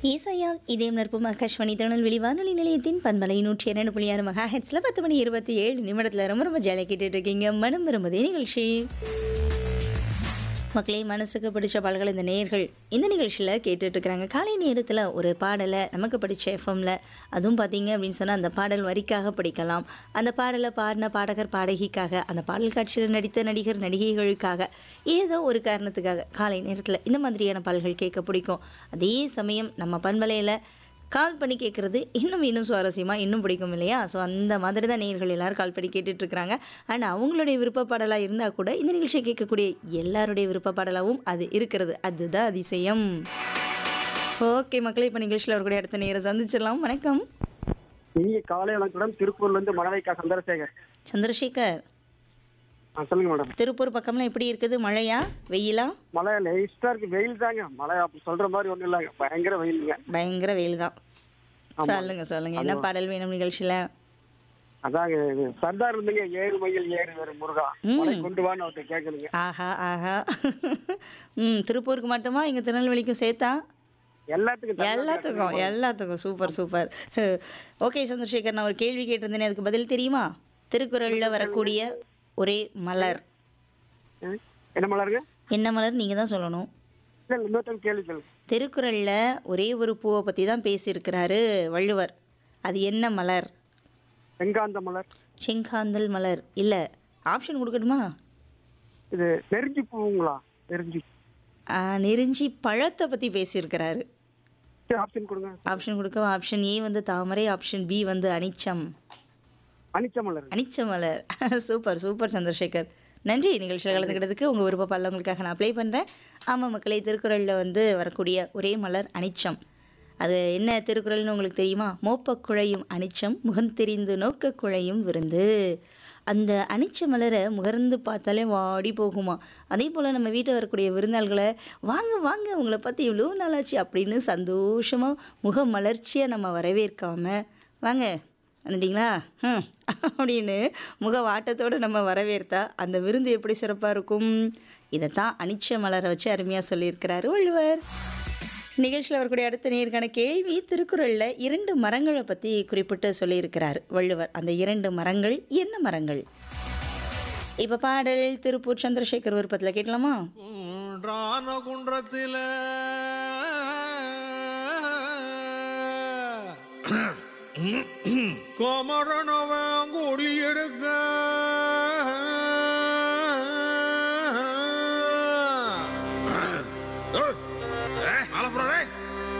ஈசையால் இதயம் நற்பும் ஆகாஷ்வாணி திருநெல்வேலி வானொலி நிலையத்தின் பண்பலை நூற்றி இரண்டு புள்ளி ஆறு மகா ஹெட்ஸில் பத்து மணி இருபத்தி ஏழு நிமிடத்தில் ரொம்ப ரொம்ப ஜாலியாக கேட்டுட்டு இருக்கீங்க மனம் விரும்புதே நிகழ்ச்சி மக்களே மனசுக்கு பிடிச்ச பாடல்கள் இந்த நேயர்கள் இந்த நிகழ்ச்சியில் கேட்டுட்டு இருக்கிறாங்க காலை நேரத்தில் ஒரு பாடலை நமக்கு பிடிச்ச எஃப்எம்ல அதுவும் பார்த்தீங்க அப்படின்னு சொன்னால் அந்த பாடல் வரிக்காக படிக்கலாம் அந்த பாடலை பாடின பாடகர் பாடகிக்காக அந்த பாடல் காட்சியில் நடித்த நடிகர் நடிகைகளுக்காக ஏதோ ஒரு காரணத்துக்காக காலை நேரத்தில் இந்த மாதிரியான பாடல்கள் கேட்க பிடிக்கும் அதே சமயம் நம்ம பண்பலையில் கால் பண்ணி கேட்குறது இன்னும் இன்னும் சுவாரஸ்யமாக இன்னும் பிடிக்கும் இல்லையா ஸோ அந்த மாதிரி தான் நேயர்கள் எல்லாரும் கால் பண்ணி கேட்டுட்டு இருக்கிறாங்க அண்ட் அவங்களுடைய விருப்ப பாடலாக இருந்தால் கூட இந்த நிகழ்ச்சியை கேட்கக்கூடிய எல்லாருடைய விருப்ப பாடலாகவும் அது இருக்கிறது அதுதான் அதிசயம் ஓகே மக்களே இப்போ நிகழ்ச்சியில் அவர்களுடைய அடுத்த நேரம் சந்திச்சிடலாம் வணக்கம் இனிய காலை வணக்கம் திருப்பூர்ல இருந்து மணவைக்கா சந்திரசேகர் சந்திரசேகர் ஆ, சொல்லுங்க மேடம் திருப்பூர் பக்கம்லாம் எப்படி இருக்குது மழையா வெயிலா மழை லைஸ்டா இருக்கு வெயில் தாங்க மழை அப்படி சொல்ற மாதிரி ஒண்ணும் இல்லைங்க பயங்கர வெயிலுங்க பயங்கர வெயில் தான் சொல்லுங்க சொல்லுங்க என்ன பாடல் வேணும் நிகழ்ச்சியில் அதாங்க இது சர்தார் இருந்துங்க ஏறு மயில் ஏறு வேறு முருகா ம். மழை கொண்டு வான்னு அவர்கிட்ட கேட்கணுங்க ஆஹா ஆஹா ம் திருப்பூருக்கு மட்டுமா இங்கே திருநெல்வேலிக்கும் சேர்த்தா எல்லாத்துக்கும் தமிழ்நாட்டுல எல்லாத்துக்கும் எல்லாத்துக்கும் சூப்பர் சூப்பர் ஓகே சந்திரசேகர் நான் ஒரு கேள்வி கேட்டிருந்தேனே அதுக்கு பதில் தெரியுமா திருக்குறளில் வரக்கூடிய ஒரே மலர் ஆ, என்ன மலருங்க என்ன மலர் நீங்கள் தான் சொல்லணும் இல்ல இன்னொருத்தன் கேள்வி கேளுங்க திருக்குறளில் ஒரே ஒரு பூவை பற்றி தான் பேசியிருக்கிறாரு வள்ளுவர் அது என்ன மலர் வெங்காந்த மலர் செங்காந்தல் மலர் இல்லை ஆப்ஷன் கொடுக்கணுமா இது நெருஞ்சி பூவுங்களா நெருஞ்சி ஆ, நெருஞ்சி பழத்தை பற்றி பேசியிருக்கிறாரு ஆப்ஷன் கொடுங்க ஆப்ஷன் கொடுக்க ஆப்ஷன் ஏ வந்து தாமரை ஆப்ஷன் பி வந்து அனிச்சம் அனிச்ச மலர் அனிச்ச மலர் சூப்பர் சூப்பர் சந்திரசேகர் நன்றி நிகழ்ச்சியில் கலந்துக்கிட்டதுக்கு உங்கள் விருப்ப பாடல் உங்களுக்காக நான் அப்ளை பண்ணுறேன் ஆமாம் மக்களை திருக்குறளில் வந்து வரக்கூடிய ஒரே மலர் அனிச்சம் அது என்ன திருக்குறள்னு உங்களுக்கு தெரியுமா மோப்பக் குழையும் அனிச்சம் முகந்தெரிந்து நோக்கக் குழையும் விருந்து அந்த அனிச்ச மலரை முகர்ந்து பார்த்தாலே வாடி போகுமா அதே போல் நம்ம வீட்டில் வரக்கூடிய விருந்தாள்களை வாங்க வாங்க உங்களை பற்றி இவ்வளோ நாளாச்சு அப்படின்னு சந்தோஷமாக முக மலர்ச்சியாக நம்ம வரவேற்காம வாங்க வந்துட்டீங்களா ம் அப்படின்னு முக வாட்டத்தோடு நம்ம வரவேற்றா அந்த விருந்து எப்படி சிறப்பாக இருக்கும் இதைத்தான் அனிச்ச மலரை வச்சு அருமையாக சொல்லியிருக்கிறாரு வள்ளுவர் நிகழ்ச்சியில் வரக்கூடிய அடுத்த நேருக்கான கேள்வி திருக்குறளில் இரண்டு மரங்களை பற்றி குறிப்பிட்டு சொல்லியிருக்கிறார் வள்ளுவர் அந்த இரண்டு மரங்கள் என்ன மரங்கள் இப்போ பாடல் திருப்பூர் சந்திரசேகர் விருப்பத்தில் கேட்கலாமா குன்றான குன்றத்தில கோமரனவன் கொடி எடுக்க